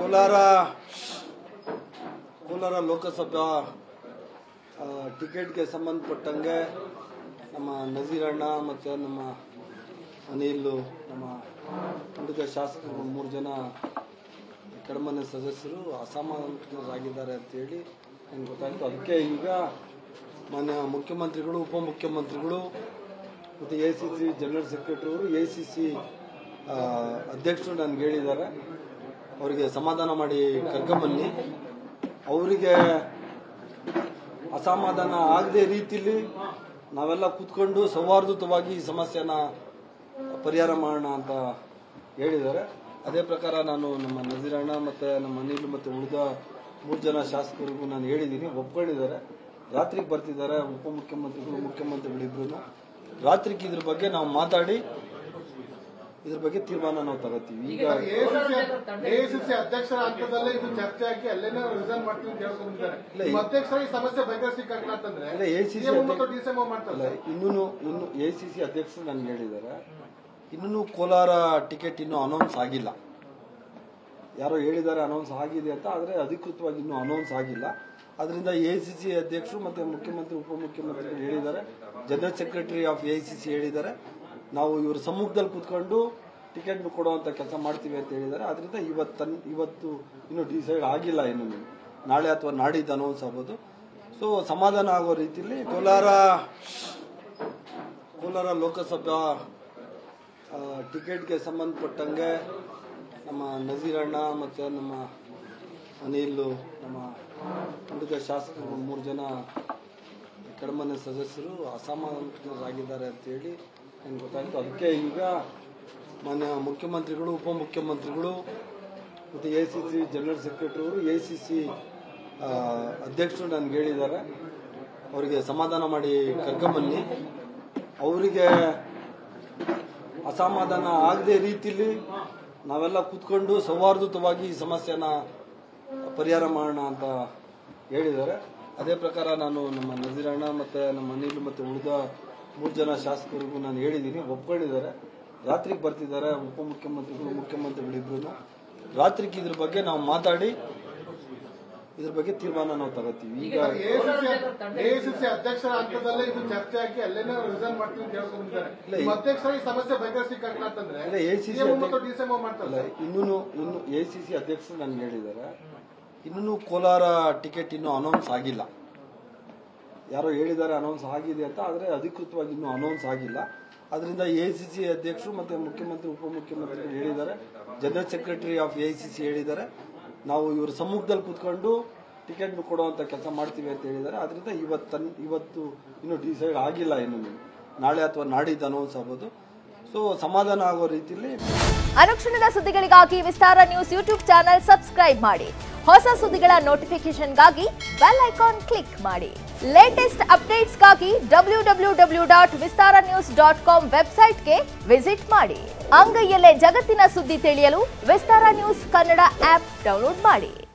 ಕೋಲಾರ ಕೋಲಾರ ಲೋಕಸಭಾ ಆ, ಟಿಕೆಟ್ಗೆ ಸಂಬಂಧಪಟ್ಟಂಗೆ ನಮ್ಮ ನಜೀರಣ್ಣ ಮತ್ತು ನಮ್ಮ ಅನಿಲ್ ನಮ್ಮ ಉಳಿದ ಶಾಸಕರು ಮೂರು ಜನ ಕಡಮನೆ ಸದಸ್ಯರು ಅಸಮಾಧಾನರಾಗಿದ್ದಾರೆ ಅಂತೇಳಿ ನನಗೆ ಗೊತ್ತಾಯಿತು ಅದಕ್ಕೆ ಈಗ ಮಾನ್ಯ ಮುಖ್ಯಮಂತ್ರಿಗಳು ಉಪಮುಖ್ಯಮಂತ್ರಿಗಳು ಮತ್ತು A C C general secretary ಅವರು ಎ ಸಿ ಸಿ ಅಧ್ಯಕ್ಷರು ನನಗೆ ಹೇಳಿದ್ದಾರೆ ಅವರಿಗೆ ಸಮಾಧಾನ ಮಾಡಿ ಕರ್ಕೊಂಬನ್ನಿ ಅವರಿಗೆ ಅಸಮಾಧಾನ ಆಗದೆ ರೀತಿಲಿ ನಾವೆಲ್ಲ ಕೂತ್ಕೊಂಡು ಸೌಹಾರ್ದಯುತವಾಗಿ ಈ ಸಮಸ್ಯೆನ ಪರಿಹಾರ ಮಾಡೋಣ ಅಂತ ಹೇಳಿದ್ದಾರೆ ಅದೇ ಪ್ರಕಾರ ನಾನು ನಮ್ಮ ನಜೀರಣ್ಣ ಮತ್ತು ನಮ್ಮ ಅನಿಲ್ ಮತ್ತು ಉಳಿದ ಮೂರು ಜನ ಶಾಸಕರಿಗೂ ನಾನು ಹೇಳಿದ್ದೀನಿ ಒಪ್ಕೊಂಡಿದ್ದಾರೆ ರಾತ್ರಿಗೆ ಬರ್ತಿದ್ದಾರೆ ಉಪಮುಖ್ಯಮಂತ್ರಿಗಳು ಮುಖ್ಯಮಂತ್ರಿಗಳಿಬ್ರು ರಾತ್ರಿಗೆ ಇದ್ರ ಬಗ್ಗೆ ನಾವು ಮಾತಾಡಿ ಇದ್ರ ಬಗ್ಗೆ ತೀರ್ಮಾನ ನಾವು ತಗೋತೀವಿ ಈಗ ಎಐಸಿಸಿ ಅಧ್ಯಕ್ಷರ ಹಂತದಲ್ಲೇ ಇದು ಚರ್ಚೆ ಆಗಿ ಅಲ್ಲೇನೇ ರಿಸೈನ್ ಮಾಡ್ತೀವಿ ಅಂತ ಹೇಳ್ಕೊಂಡಿದ್ದಾರೆ ಇಲ್ಲ, ನಿಮ್ಮ ಅಧ್ಯಕ್ಷರ ಈ ಸಮಸ್ಯೆ ಬಗೆಹರಿಸಿಕಾಗಲ್ಲ ಅಂತಂದ್ರೆ ಇಲ್ಲ, ACC CM ಮತ್ತು ಅಧ್ಯಕ್ಷ- ಡಿಸಿಎಂ ಮಾಡ್ತಾರೆ ಅಲ್ಲ ಇನ್ನೂ ಇನ್ನು ಎ ಸಿ ಸಿ ಅಧ್ಯಕ್ಷರು ನನ್ಗೆ ಹೇಳಿದ್ದಾರೆ ಇನ್ನೂ ಕೋಲಾರ ಟಿಕೆಟ್ ಇನ್ನೂ ಅನೌನ್ಸ್ ಆಗಿಲ್ಲ ಯಾರೋ ಹೇಳಿದ್ದಾರೆ ಅನೌನ್ಸ್ ಆಗಿದೆ ಅಂತ ಆದರೆ ಅಧಿಕೃತವಾಗಿ ಇನ್ನೂ ಅನೌನ್ಸ್ ಆಗಿಲ್ಲ ಅದರಿಂದ ಎ ಸಿ ಸಿ ಅಧ್ಯಕ್ಷರು ಮತ್ತು ಮುಖ್ಯಮಂತ್ರಿ ಉಪಮುಖ್ಯಮಂತ್ರಿಗಳು ಹೇಳಿದ್ದಾರೆ general secretary of A C C ಹೇಳಿದ್ದಾರೆ ನಾವು ಇವ್ರ ಸಮ್ಮುಖದಲ್ಲಿ ಕೂತ್ಕೊಂಡು ಟಿಕೆಟ್ ಕೊಡುವಂತ ಕೆಲಸ ಮಾಡ್ತೀವಿ ಅಂತ ಹೇಳಿದ್ದಾರೆ ಅದರಿಂದ ಇವತ್ತು ಇವತ್ತು ಇನ್ನೂ ಡಿಸೈಡ್ ಆಗಿಲ್ಲ ಇನ್ನು ನಾಳೆ ಅಥವಾ ನಾಡಿದ್ದು ಅನೌನ್ಸ್ ಆಗ್ಬೋದು ಸೊ ಸಮಾಧಾನ ಆಗೋ ರೀತಿಯಲ್ಲಿ ಕೋಲಾರ ಕೋಲಾರ ಲೋಕಸಭಾ ಆ, ಟಿಕೆಟ್ಗೆ ಸಂಬಂಧಪಟ್ಟಂಗೆ ನಮ್ಮ ನಜೀರಣ್ಣ ಮತ್ತು ನಮ್ಮ ಅನಿಲ್ ನಮ್ಮ ಉಳಿದ ಶಾಸಕರು ಮೂರು ಜನ ಕಡಮನೆ ಸದಸ್ಯರು ಅಸಮಾಧಾನರಾಗಿದ್ದಾರೆ ಅಂತೇಳಿ ನನಗೆ ಗೊತ್ತಾಯಿತು ಅದಕ್ಕೆ ಈಗ ಮಾನ್ಯ ಮುಖ್ಯಮಂತ್ರಿಗಳು ಉಪಮುಖ್ಯಮಂತ್ರಿಗಳು ಮತ್ತು A C C general secretary ಅವರು ಎ ಸಿ ಸಿ ಅಧ್ಯಕ್ಷರು ನನಗೆ ಹೇಳಿದ್ದಾರೆ ಅವರಿಗೆ ಸಮಾಧಾನ ಮಾಡಿ ಕರ್ಕೊಂಬನ್ನಿ ಅವರಿಗೆ ಅಸಮಾಧಾನ ಆಗದೆ ರೀತಿಲಿ ನಾವೆಲ್ಲ ಕೂತ್ಕೊಂಡು ಸೌಹಾರ್ದಯುತವಾಗಿ ಈ ಸಮಸ್ಯೆನ ಪರಿಹಾರ ಮಾಡೋಣ ಅಂತ ಹೇಳಿದ್ದಾರೆ ಅದೇ ಪ್ರಕಾರ ನಾನು ನಮ್ಮ ನಜೀರಣ್ಣ ಮತ್ತು ನಮ್ಮ ಅನಿಲ್ ಮತ್ತು ಉಳಿದ ಮೂರು ಜನ ಶಾಸಕರಿಗೂ ನಾನು ಹೇಳಿದ್ದೀನಿ ಒಪ್ಕೊಂಡಿದ್ದಾರೆ ರಾತ್ರಿಗೆ ಬರ್ತಿದ್ದಾರೆ ಉಪಮುಖ್ಯಮಂತ್ರಿಗಳು ಮುಖ್ಯಮಂತ್ರಿಗಳಿಬ್ರು ರಾತ್ರಿಗೆ ಇದ್ರ ಬಗ್ಗೆ ನಾವು ಮಾತಾಡಿ ಇದ್ರ ಬಗ್ಗೆ ತೀರ್ಮಾನ ನಾವು ತಗೋತೀವಿ ಈಗ ಎಐಸಿಸಿ ಅಧ್ಯಕ್ಷರ ಹಂತದಲ್ಲೇ ಇದು ಚರ್ಚೆ ಆಗಿ ಅಲ್ಲೇನೇ ರಿಸೈನ್ ಮಾಡ್ತೀವಿ ಅಂತ ಹೇಳ್ಕೊಂಡಿದ್ದಾರೆ ಇಲ್ಲ, ನಿಮ್ಮ ಈ- ಅಧ್ಯಕ್ಷರ ಈ ಸಮಸ್ಯೆ ಬಗೆಹರಿಸಿಕಾಗಲ್ಲ ಅಂತಂದ್ರೆ ಇಲ್ಲ, ACC CM ಮತ್ತು ಅಧ್ಯಕ್ಷ- ಡಿಸಿಎಂ ಮಾಡ್ತಾರೆ ಅಲ್ಲ ಇನ್ನೂ ಇನ್ನು ಎ ಸಿ ಸಿ ಅಧ್ಯಕ್ಷರು ನನಗೆ ಹೇಳಿದ್ದಾರೆ ಇನ್ನೂ ಕೋಲಾರ ಟಿಕೆಟ್ ಇನ್ನೂ ಅನೌನ್ಸ್ ಆಗಿಲ್ಲ ಯಾರೋ ಹೇಳಿದ್ದಾರೆ ಅನೌನ್ಸ್ ಆಗಿದೆ ಅಂತ ಆದರೆ ಅಧಿಕೃತವಾಗಿ ಇನ್ನೂ ಅನೌನ್ಸ್ ಆಗಿಲ್ಲ ಅದರಿಂದ ಎ ಸಿ ಸಿ ಅಧ್ಯಕ್ಷರು ಮತ್ತು ಮುಖ್ಯಮಂತ್ರಿ ಉಪಮುಖ್ಯಮಂತ್ರಿಗಳು ಹೇಳಿದ್ದಾರೆ general secretary of A C C ಹೇಳಿದ್ದಾರೆ ನಾವು ಇವ್ರ ಸಮ್ಮುಖದಲ್ಲಿ ಕೂತ್ಕೊಂಡು ಟಿಕೆಟ್ ಕೊಡುವಂತ ಕೆಲಸ ಮಾಡ್ತೀವಿ ಅಂತ ಹೇಳಿದ್ದಾರೆ ಅದರಿಂದ ಇವತ್ತು ಇವತ್ತು ಇನ್ನೂ ಡಿಸೈಡ್ ಆಗಿಲ್ಲ ಇನ್ನು ನಾಳೆ ಅಥವಾ ನಾಡಿದ್ದು ಅನೌನ್ಸ್ ಆಗ್ಬೋದು ಸೊ ಸಮಾಧಾನ ಆಗೋ ರೀತಿಯಲ್ಲಿ ಅನುಕ್ಷಣದ ಸುದ್ದಿಗಳಿಗಾಗಿ Vistara news YouTube channel subscribe ಮಾಡಿ ಹೊಸ ಸುದ್ದಿಗಳ ನೋಟಿಫಿಕೇಶನ್ಗಾಗಿ ಬೆಲ್ ಐಕಾನ್ ಕ್ಲಿಕ್ ಮಾಡಿ ಲೇಟೆಸ್ಟ್ ಅಪ್ಡೇಟ್ಸ್ಗಾಗಿ W W W dot Vistara news dot com ವೆಬ್ಸೈಟ್ಗೆ ವಿಸಿಟ್ ಮಾಡಿ ಅಂಗೈಯಲ್ಲೇ ಜಗತ್ತಿನ ಸುದ್ದಿ ತಿಳಿಯಲು Vistara news Kannada app download ಮಾಡಿ